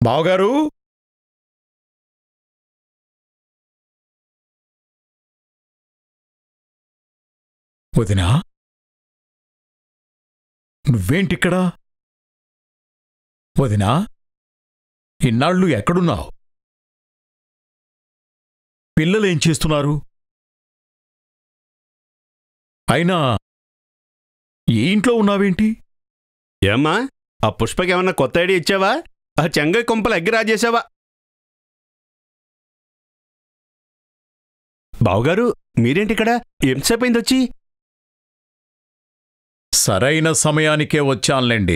బావగారు వదినా నువ్వేంటిక్కడా వదినా ఇన్నాళ్ళు ఎక్కడున్నావు పిల్లలేం చేస్తున్నారు అయినా ఈ ఇంట్లో ఉన్నావేంటి ఏమ్మా ఆ పుష్పకి ఏమన్నా కొత్త ఐడియా ఇచ్చావా ఆ చెంగ కొంపలు అగ్గి రాజేశావా బావగారు మీరేంటి ఇక్కడ ఎంతసేపు అయింది వచ్చి సరైన సమయానికే వచ్చానులేండి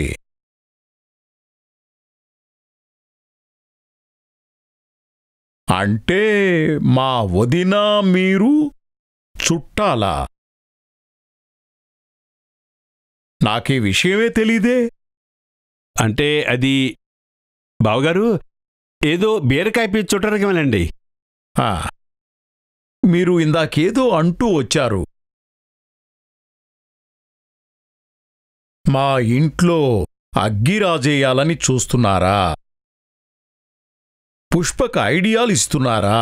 అంటే మా వదిన మీరు చుట్టాలా నాకీ విషయమే తెలీదే అంటే అది బావగారు ఏదో బీరకాయ పీచు చుట్టరికి వెళ్ళండి ఆ, మీరు ఇందాకేదో అంటూ వచ్చారు మా ఇంట్లో అగ్గిరాజేయాలని చూస్తున్నారా పుష్పక ఐడియాలు ఇస్తున్నారా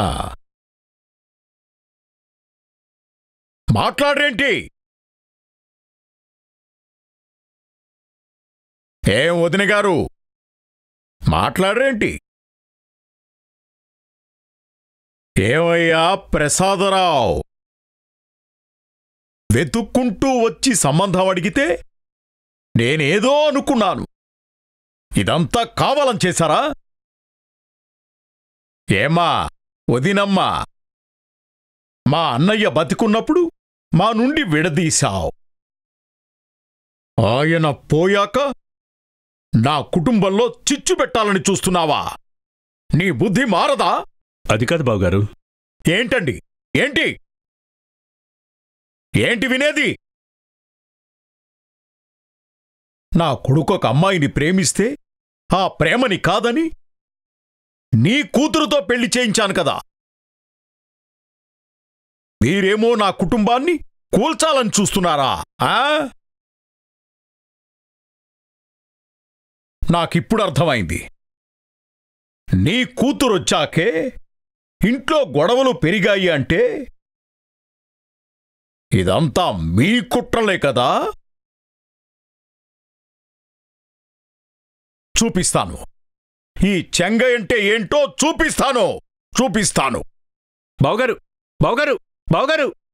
మాట్లాడరేంటి ఏం వదిన గారు మాట్లాడరేంటి ఏమయ్యా ప్రసాదరావు వెతుక్కుంటూ వచ్చి సంబంధం అడిగితే నేనేదో అనుకున్నాను ఇదంతా కావాలని చేశారా ఏమా వదినమ్మా మా అన్నయ్య బతికున్నప్పుడు మా నుండి విడదీశావు ఆయన పోయాక నా కుటుంబంలో చిచ్చు పెట్టాలని చూస్తున్నావా నీ బుద్ధి మారదా అది కాదు బావగారు ఏంటండి ఏంటి ఏంటి వినేది నా కొడుకొక అమ్మాయిని ప్రేమిస్తే ఆ ప్రేమని కాదని నీ కూతురుతో పెళ్లి చేయించాను కదా మీరేమో నా కుటుంబాన్ని కూల్చాలని చూస్తున్నారా ఆ నాకిప్పుడు అర్థమైంది నీ కూతురొచ్చాకే ఇంట్లో గొడవలు పెరిగాయి అంటే ఇదంతా మీ కుట్రలే కదా చూపిస్తాను ఈ చెంగ అంటే ఏంటో చూపిస్తాను చూపిస్తాను బావగారు బావగారు బావగారు